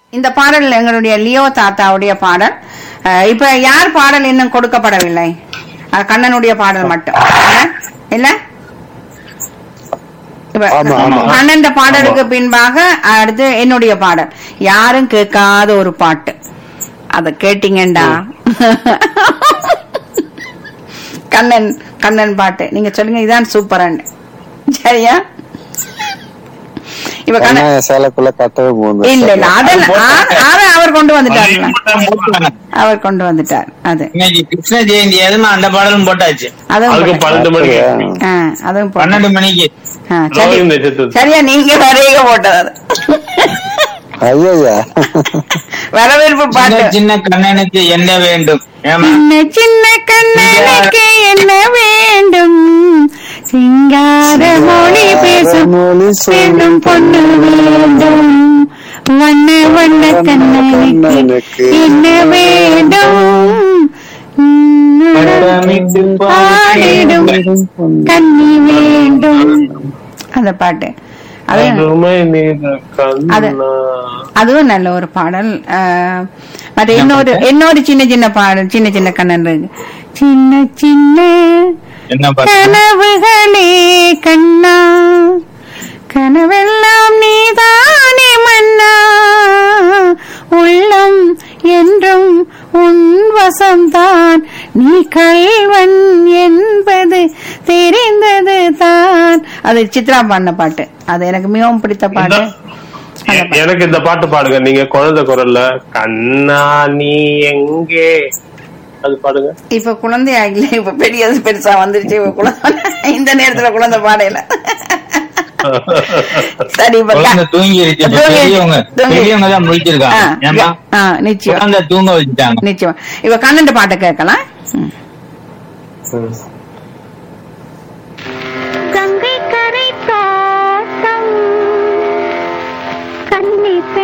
இந்த பாடல் எங்களுடைய லியோ தாத்தாவுடைய பாடல் அஹ், இப்ப யார் பாடல் இன்னும் கொடுக்கப்படவில்லை அஹ், கண்ணனுடைய பாடல் மட்டும் இல்ல? இல்ல இப்ப ஆமா, ஆமா. கண்ணன் பாடலுக்கு பின்பாக அடுத்து என்னுடைய பாடல் யாரும் கேட்காத ஒரு பாட்டு அத கேட்டீங்கண்டா கண்ணன் கண்ணன் பாட்டு நீங்க சொல்லுங்க இதான் சூப்பரன் சரியா இப்ப கண்ணன் ஏன்னா சேலைக்குள்ள கட்டவே போகுது இல்ல இல்ல அதெல்லாம் ஆ- அத அவர் கொண்டு வந்துட்டார் அவர் கொண்டு வந்துட்டார் அது இன்னைக்கு கிருஷ்ண ஜெயந்தி எதுமா அந்த பாடலும் போட்டாச்சு அதுவும் அதுக்கு போட்டு- பன்னெண்டு மணிக்கு ஆ, அதுவும் போட்டு- பன்னெண்டு மணிக்கு ஆ, சரி. ரோஹிணி நட்சத்திரம் சரியா நீங்க வரைய போட்டது அது. ஐயா வரவேற்பு சின்ன பாட்டு சின்ன கண்ணனுக்கு என்ன வேண்டும் ஏமா சின்ன சின்ன கண்ணனுக்கு என்ன வேண்டும் சிங்கார மொழி பேசும் மொழி வேண்டும் பொண்ணு வேண்டும் வண்ண வண்ண கண்ணனுக்கு என்ன வேண்டும் வட்டமிட்டு பாடிடும் கண்ணி வேண்டும் அந்த பாட்டு அது அருமை நீல அது- கண்ணா அதுவும் நல்ல ஒரு பாடல் அஹ், மற்ற இன்னொரு இன்னொரு சின்ன சின்ன பாடல் சின்ன சின்ன கண்ணன் இருக்கு சின்ன சின்ன என்ன பாட்டு கனவுகளே கண்ணா கனவெல்லாம் நீதானே மன்னா உள்ளம் என்றும் உன் வசம்தான் நீ கல்வன் என்பது தெரிந்தது தான் அது சித்ரா பாடின பாட்டு அது எனக்கு மிகவும் பிடித்த பாட்டு அந்த பாட்டு. எனக்கு இந்த பாட்டு பாடுங்க நீங்க குழந்தை குரல்ல கண்ணா நீ எங்கே அது பாடுங்க இப்ப குழந்தையா இல்ல இப்ப பெரியது பெருசா வந்துருச்சு இப்ப குழந்தை இந்த நேரத்துல குழந்தை பாடையில சரி இப்ப குழந்தை க- தூங்கிருச்சு இப்ப தூங்கி- பெரியவங்க தூங்கி- பெரியவங்க தான் ஆ, முடிச்சிருக்காங்க ஏமா ஆ, நிச்சயம் குழந்தை தூங்க வச்சுட்டாங்க நிச்சயம் இப்ப கண்ணன் பாட்டை கேட்கலாம் ம். ம்.